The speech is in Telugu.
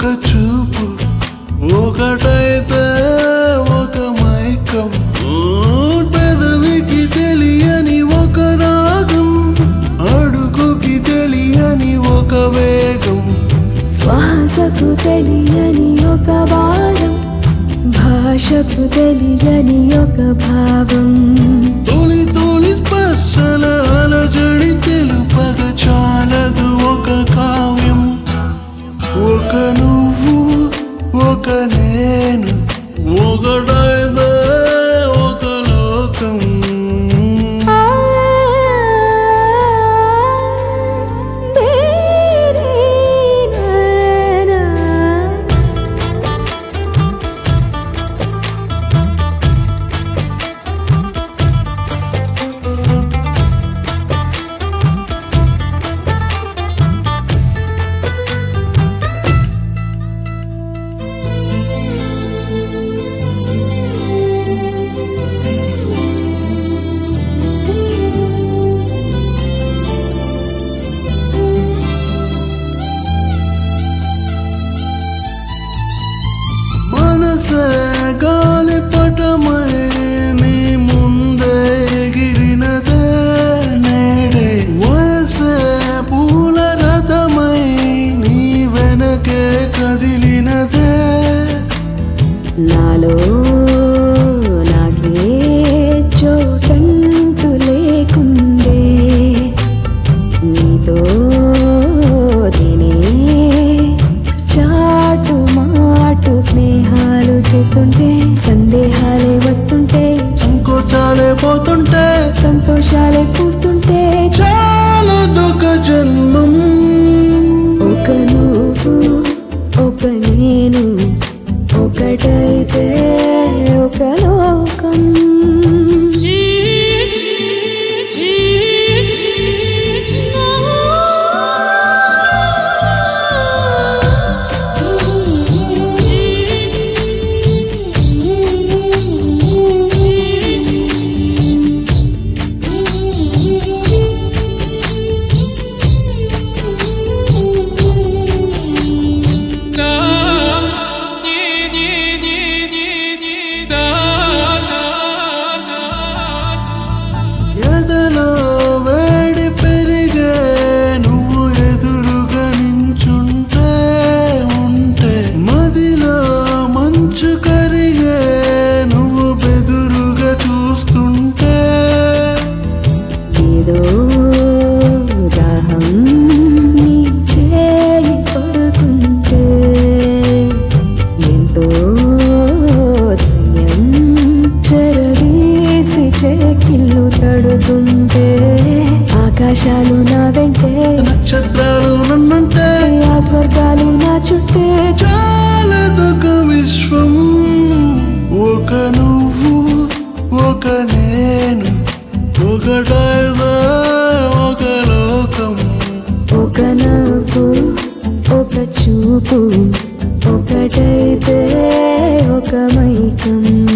చూపు ఒకటైతే ఒక మైకం ఊ, పెదవికి తెలియని ఒక రాగం అడుగుకి తెలియని ఒక వేగం శ్వాసకు తెలియని ఒక వారం భాషకు తెలియని ఒక భావం తొలి తొలి స్పర్శల అలజడి తెలుపగ చాలదు ఒక కావ్యం ఒక నువ్వు ఒక నేను ఒకటైతే ఒక లోకం ఆ, బేరేనా. మనసే గాలిపటమై నీ ముందే ఎగిరినదే నేడే వయసే పూల రథమై నీ వెనకే కదిలినదే నాలో నాకే చోటంటూ లేకుందే నీతో తినే చాటు మాటు స్నేహాలు చేస్తుంటే సందేహాలే వస్తుంటే సంకోచాలే పోతుంటే సంతోషాలే పూస్తుంటే చాలా దొక జన్మం ఒక నువ్వు ఒక నేను ఒకటైతే ఒక లోకం ఎదలో వేడి పెరిగే నువ్వు ఎదురుగా నించుంటే ఉంటే మదిలో మంచు కరిగే నువ్వు బెదురుగా చూస్తుంటే ఏదో దాహం నీ చేయి పడుతుంటే ఎంతో ధన్యం చెరదీసి చేకిళ్ళు తడుతుంటే ఆకాశాలు నా వెంటే నక్షత్రాలు నన్నంటే ఆ స్వర్గాలు నా చుట్టే చాలా దొక విశ్వం ఒక నువ్వు ఒక నేను ఒకటైతే ఒక లోకం ఒక నవ్వు ఒక చూపు ఒకటైతే ఒక మైకం